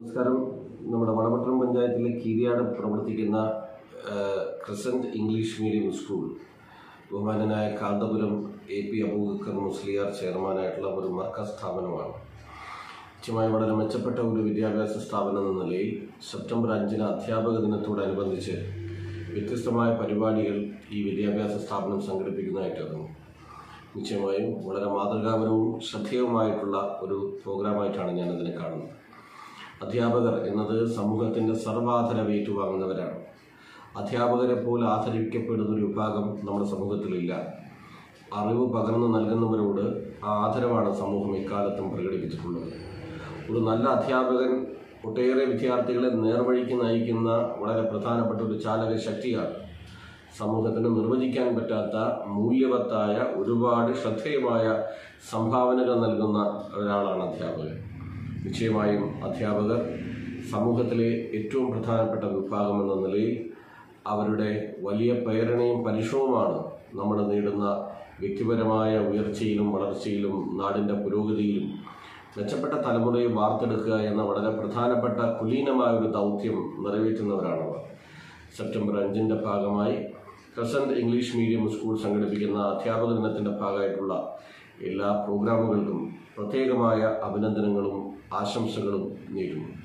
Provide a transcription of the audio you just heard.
നമസ്കാരം നമ്മുടെ വടപട്ടണം പഞ്ചായത്തിലെ കീരിയാട് പ്രവർത്തിക്കുന്ന ക്രിസന്റ് ഇംഗ്ലീഷ് മീഡിയം സ്കൂൾ ബഹുമാനനായ കാന്തപുരം എ പി അബൂബക്കർ മുസ്ലിയാർ ചെയർമാനായിട്ടുള്ള ഒരു മർക്കസ് സ്ഥാപനമാണ് നിശ്ചയമായി വളരെ മെച്ചപ്പെട്ട ഒരു വിദ്യാഭ്യാസ സ്ഥാപനം എന്ന നിലയിൽ സെപ്റ്റംബർ അഞ്ചിന് അധ്യാപക ദിനത്തോടനുബന്ധിച്ച് വ്യത്യസ്തമായ പരിപാടികൾ ഈ വിദ്യാഭ്യാസ സ്ഥാപനം സംഘടിപ്പിക്കുന്നതായിട്ട് അറിഞ്ഞു നിശ്ചയമായും വളരെ മാതൃകാപരവും ശ്രദ്ധേയവുമായിട്ടുള്ള ഒരു പ്രോഗ്രാമായിട്ടാണ് ഞാനതിനെ കാണുന്നത് അധ്യാപകർ എന്നത് സമൂഹത്തിൻ്റെ സർവാധരം ഏറ്റുവാങ്ങുന്നവരാണ് അധ്യാപകരെ പോലെ ആദരിക്കപ്പെടുന്ന ഒരു വിഭാഗം നമ്മുടെ സമൂഹത്തിലില്ല അറിവ് പകർന്നു നൽകുന്നവരോട് ആ ആദരവാണ് സമൂഹം എക്കാലത്തും പ്രകടിപ്പിച്ചിട്ടുള്ളത് ഒരു നല്ല അധ്യാപകൻ ഒട്ടേറെ വിദ്യാർത്ഥികളെ നേർവഴിക്ക് നയിക്കുന്ന വളരെ പ്രധാനപ്പെട്ട ഒരു ചാലക ശക്തിയാണ് സമൂഹത്തിന് നിർവചിക്കാൻ പറ്റാത്ത മൂല്യവത്തായ ഒരുപാട് ശ്രദ്ധേയമായ സംഭാവനകൾ നൽകുന്ന ഒരാളാണ് അധ്യാപകൻ നിശ്ചയമായും അധ്യാപകർ സമൂഹത്തിലെ ഏറ്റവും പ്രധാനപ്പെട്ട വിഭാഗം എന്ന നിലയിൽ അവരുടെ വലിയ പ്രേരണയും പരിശ്രമവുമാണ് നമ്മൾ നേടുന്ന വ്യക്തിപരമായ ഉയർച്ചയിലും വളർച്ചയിലും നാടിൻ്റെ പുരോഗതിയിലും മെച്ചപ്പെട്ട തലമുറയെ വാർത്തെടുക്കുക എന്ന വളരെ പ്രധാനപ്പെട്ട കുലീനമായ ഒരു ദൗത്യം നിറവേറ്റുന്നവരാണവർ സെപ്റ്റംബർ അഞ്ചിൻ്റെ ഭാഗമായി ക്രസന്റ് ഇംഗ്ലീഷ് മീഡിയം സ്കൂൾ സംഘടിപ്പിക്കുന്ന അധ്യാപക ദിനത്തിൻ്റെ ഭാഗമായിട്ടുള്ള എല്ലാ പ്രോഗ്രാമുകൾക്കും പ്രത്യേകമായ അഭിനന്ദനങ്ങളും ആശംസകളും നേരുന്നു